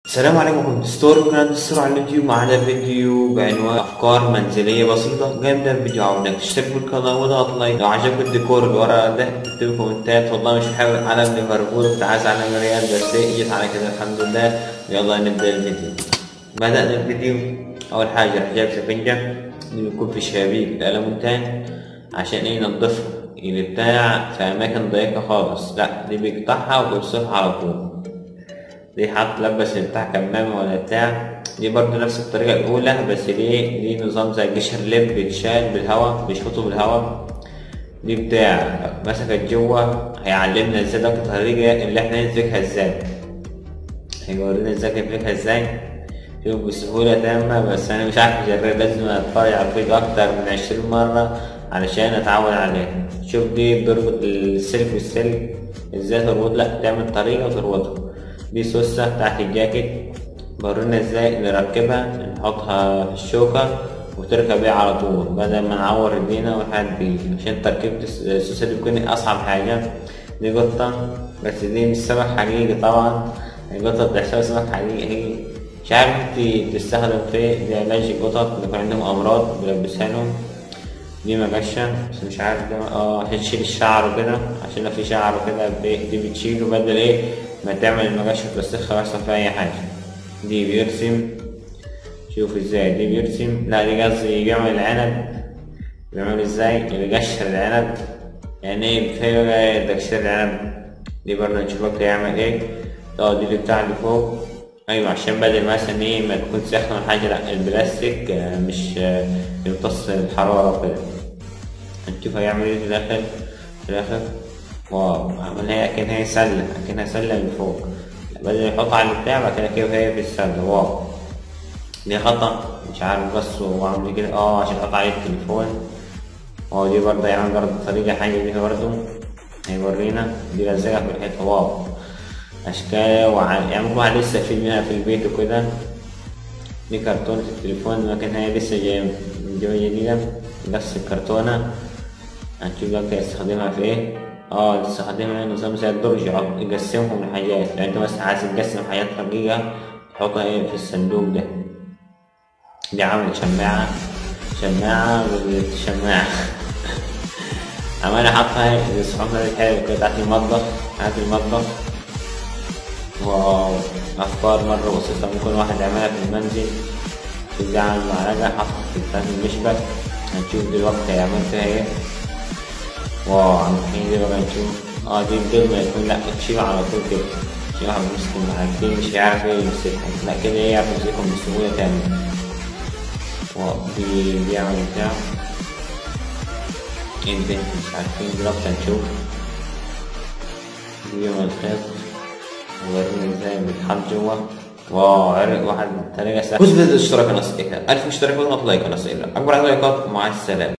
السلام عليكم ستور براند ستور على اليوتيوب معانا فيديو بعنوان افكار منزليه بسيطه جاي نبدا الفيديو عاوزك تشترك في القناه وتضغط لايك لو عجبك الديكور اللي ورا ده اكتب كومنتات والله مش حابب علم ليفربول كنت عايز علم ريال بس ايه جيت على كده الحمد لله يلا نبدا الفيديو بدانا الفيديو اول حاجه رح جايب سفنجه اللي بيكون في شبابيك الالمونتان عشان ايه ينضفها اللي بتاع في اماكن ضيقه خالص لا دي بيقطعها وبيوصلها على طول دي حاط لبس بتاع كمامة ولا بتاع دي برضه نفس الطريقة الأولى بس ليه دي نظام زي جشر لب بيتشال بالهواء بيشفطه بالهواء دي بتاع مسكت جوه هيعلمنا ازاي ده الطريقة اللي احنا نمسكها ازاي هيورينا ازاي نمسكها ازاي شوف بسهولة تامة بس أنا مش عارف أجرب لازم أتفرج على الفيديو أكتر من عشرين مرة علشان أتعود عليه شوف دي بتربط السلك بالسلك ازاي تربط لأ تعمل طريقة وتربطه دي سوسة تحت الجاكيت ورينا ازاي نركبها نحطها في الشوكة وتركب بيها على طول بدل ما نعور ايدينا والحاجات دي عشان تركيبة السوسة دي بتكون أصعب حاجة دي قطة بس دي مش سمك حقيقي طبعا القطة بتحسبها سمك حقيقي هي مش عارف دي بتستخدم في دي علاج القطط اللي يكون عندهم أمراض بيلبسها لهم دي مجشة بس مش عارف ده اه عشان تشيل الشعر وكده عشان لو في شعر وكده دي بتشيله بدل ايه ما تعمل المجشة توسخها ويحصل فيها أي حاجة دي بيرسم شوف ازاي دي بيرسم لا دي قصدي بيعمل العنب بيعمل ازاي بيقشر العنب يعني ايه فين بقى تقشير العنب دي برضه نشوفك هيعمل ايه اه دي اللي بتاع اللي فوق ايوه عشان بدل مثلا ايه ما تكون ساخنة ولا حاجة لا البلاستيك مش بيمتص الحرارة وكده هنشوف هيعمل ايه في الآخر في الآخر واو عملها كأنها سلة كأنها سلة من فوق بدل يحط على البتاع بعد كده كده هي في السلة واو دي خطأ مش عارف بس هو عامل كده اه عشان يحط عليه التليفون هو دي برضه هيعمل برضه طريقة حاجة دي برضه هيورينا دي لزقها في الحيطة واو أشكال وعن يعني ممكن لسه في منها في البيت وكده دي كرتونة التليفون لكن هي لسه جاية من جوية جديدة نفس الكرتونة هنشوف بقى يستخدمها في ايه اه تستخدمها نظام زي الدرج يقسمهم لحاجات يعني انت مثلا عايز تقسم حاجات رقيقة تحطها ايه في الصندوق ده دي عامل شماعة شماعة والشماعة عمال حاطها ايه الصحونة دي حلوة كده تحت المطبخ تحت المطبخ واو أفكار مرة بسيطة ممكن واحد يعملها في المنزل ترجع على المعلقة حطها في بتاعت المشبك هنشوف دلوقتي هيعمل فيها ايه واو عم الحين دي بقى نشوف اه دي بدل ما يكون لا تشيله على طول كده عشان واحد بيمسك المعلقتين مش هيعرف ايه يمسكهم لا كده ايه يعرف يمسكهم بسهولة تانية واو دي بيعمل بتاع ايه ده مش عارفين دلوقتي هنشوف دي يوم الخيط وريني ازاي بيتحط جوه واو عرق واحد طريقة سهلة. خذ الاشتراك قناة ألف اشتراك وضغط لايك قناة أكبر لايكات مع السلامة